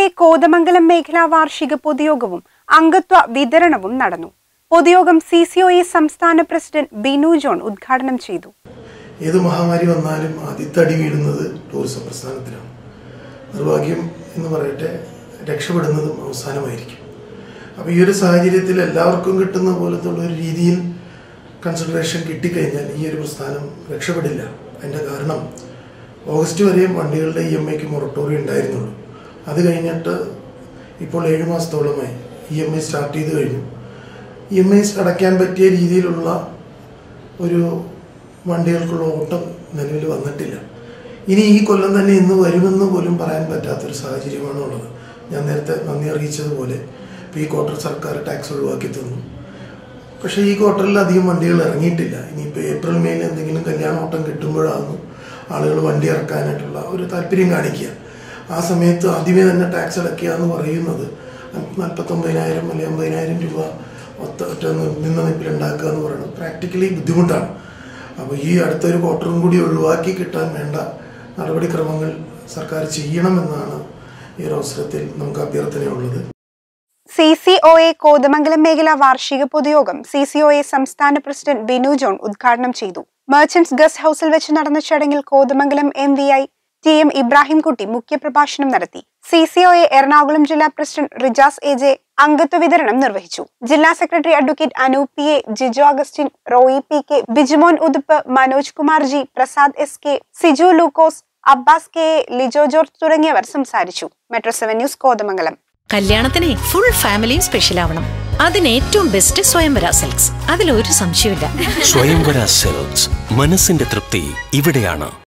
കോതമംഗലം മേഖലാ വാർഷിക പൊതുയോഗവും അംഗത്വ വിതരണവും നടന്നു പൊതുയോഗം സി സി ഒ എ സംസ്ഥാന പ്രസിഡന്റ് ബിനു ജോൺ ഉദ്ഘാടനം ചെയ്തു ഏത് മഹാമാരി വന്നാലും ആദ്യത്തെ അടി വീഴുന്നത് ടൂറിസം പ്രസ്ഥാനത്തിലാണ് നിർഭാഗ്യം എന്ന് പറയട്ടെ രക്ഷപ്പെടുന്നതും അവസാനമായിരിക്കും അപ്പോൾ ഈ ഒരു സാഹചര്യത്തിൽ എല്ലാവർക്കും കിട്ടുന്ന പോലത്തെ ഉള്ള ഒരു രീതിയിൽ കൺസിഡറേഷൻ കിട്ടിക്കഴിഞ്ഞാൽ ഈ ഒരു പ്രസ്ഥാനം രക്ഷപ്പെടില്ല അതിൻ്റെ കാരണം ഓഗസ്റ്റ് വരെയും വണ്ടികളുടെ ഇ എം ഐക്ക് മൊറട്ടോറിയം ഉണ്ടായിരുന്നുള്ളൂ അത് കഴിഞ്ഞിട്ട് ഇപ്പോൾ ഏഴ് മാസത്തോളമായി ഇ എം ഐ സ്റ്റാർട്ട് ചെയ്ത് കഴിഞ്ഞു ഇ എം ഐ അടയ്ക്കാൻ പറ്റിയ രീതിയിലുള്ള ഒരു വണ്ടികൾക്കുള്ള ഓട്ടം നിലവിൽ വന്നിട്ടില്ല ഇനി ഈ കൊല്ലം തന്നെ ഇന്ന് വരുമെന്ന് പോലും പറയാൻ പറ്റാത്തൊരു സാഹചര്യമാണ് ഉള്ളത് ഞാൻ നേരത്തെ നന്ദി അറിയിച്ചതുപോലെ ഇപ്പോൾ ഈ ക്വാർട്ടർ സർക്കാർ ടാക്സ് ഒഴിവാക്കി തന്നു പക്ഷേ ഈ ക്വാർട്ടറിൽ അധികം വണ്ടികൾ ഇറങ്ങിയിട്ടില്ല ഇനിയിപ്പോൾ ഏപ്രിൽ മെയിൽ എന്തെങ്കിലും കല്യാണ ഓട്ടം കിട്ടുമ്പോഴാണ് ആളുകൾ വണ്ടി ഇറക്കാനായിട്ടുള്ള ഒരു താല്പര്യം കാണിക്കുക ആ സമയത്ത് ആദ്യമേ തന്നെ ടാക്സ് അടയ്ക്കുക എന്ന് പറയുന്നത് നാൽപ്പത്തൊമ്പതിനായിരം അല്ലെങ്കിൽ അമ്പതിനായിരം രൂപ ഒത്ത ഒറ്റ നിന്ന നിപ്പിൽ ഉണ്ടാക്കുക എന്ന് പറയുന്നത് പ്രാക്ടിക്കലി ബുദ്ധിമുട്ടാണ് അപ്പോൾ ഈ അടുത്തൊരു ക്വാർട്ടറും കൂടി ഒഴിവാക്കി കിട്ടാൻ വേണ്ട നടപടിക്രമങ്ങൾ സർക്കാർ ചെയ്യണമെന്നാണ് ഈ ഒരു അവസരത്തിൽ നമുക്ക് അഭ്യർത്ഥനയുള്ളത് C C O A Kothamangalam മേഖലാ വാർഷിക പൊതുയോഗം സി സി ഒ എ സംസ്ഥാന പ്രസിഡന്റ് ബിനു ജോൺ ഉദ്ഘാടനം ചെയ്തു മെർച്ചന്റ്സ് ഗസ്റ്റ് ഹൌസിൽ വെച്ച് നടന്ന ചടങ്ങിൽ Kothamangalam M V I T M Ibrahimkutty മുഖ്യപ്രഭാഷണം നടത്തി C C O A Ernakulam ജില്ലാ പ്രസിഡന്റ് റിജാസ് എ ജെ അംഗത്വ വിതരണം നിർവഹിച്ചു ജില്ലാ secretary advocate Anoop P A Jijo Augustine Roy P K Bijumon Uthup Manoj Kumar G Prasad S K Siju Lukose Abbas K A Lijo George തുടങ്ങിയവർ സംസാരിച്ചു മെട്രോ സെവൻ ന്യൂസ് കോതമംഗലം കല്യാണത്തിന് ഫുൾ ഫാമിലിയും സ്പെഷ്യൽ ആവണം അതിന് ഏറ്റവും ബെസ്റ്റ് സ്വയംവര സിൽക്സ് അതിലൊരു സംശയമില്ല സ്വയംവര സെൽസ് മനസ്സിന്റെ തൃപ്തി ഇവിടെയാണ്